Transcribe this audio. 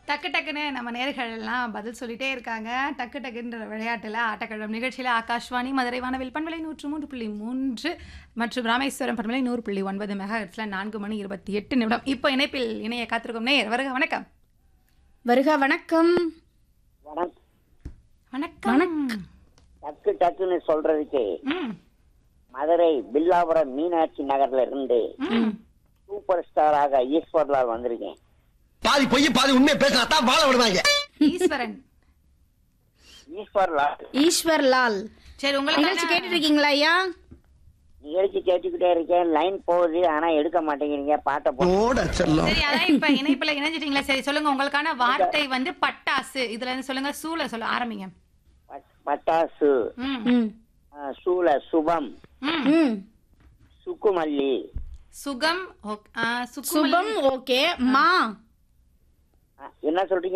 டக்கு டக்குன்னு நம்ம நேர்கள் எல்லாம் பதில் சொல்லிட்டே இருக்காங்க டக்கு டக்குன்ற விளையாட்டுல ஆட்டக்கிழம் நிகழ்ச்சியில ஆகாஷ்வாணி மதுரை வானவில் பண்பலை நூற்று மூன்று புள்ளி மூன்று மற்றும் ராமேஸ்வரம் பண்பலை நூறு புள்ளி ஒன்பது மெகா நான்கு மணி இருபத்தி எட்டு நிமிடம் இப்போ இணைப்பில் இணைய காத்திருக்கும் நேர் வருக வணக்கம் வருக வணக்கம் வணக்கம் வணக்கம் டக்கு டக்குன்னு சொல்றதுக்கு ம், மதுரை பில்லாபுரம் மீனாட்சி நகர்ல இருந்து ம். சூப்பர் ஸ்டாராக ஈஸ்வர்லால் வந்திருக்கேன் பாதி பொய் பாதி உண்மையை பேசினா தான் வாழ விடுவாங்க ஈஸ்வரன் ஈஸ்வர்லால் ஈஸ்வர் லால் சரி நிகழ்ச்சி உங்களுக்கு கேட்டுட்டு இருக்கீங்களா ஐயா நிகழ்ச்சி கேட்டுக்கிட்டே இருக்கேன் லைன் போகுது ஆனா எடுக்க மாட்டேங்கிறீங்க பாட்டை போ ஓட செல்லம் சரி அதான் இப்ப இணைப்புல இணைஞ்சிட்டீங்களா சரி சொல்லுங்க உங்களுக்கான வார்த்தை வந்து பட்டாசு இதுல இருந்து சொல்லுங்க சூல சொல்ல ஆரம்பிங்க பட்- பட்டாசு ம், ம் ஆ, சூல சுபம் ம். ம் சுக்குமல்லி சுகம் ஓக்- ஆ, சுக்குமல்லி. சுபம் ஓகே மா ஆ, என்ன சொல்றீங்க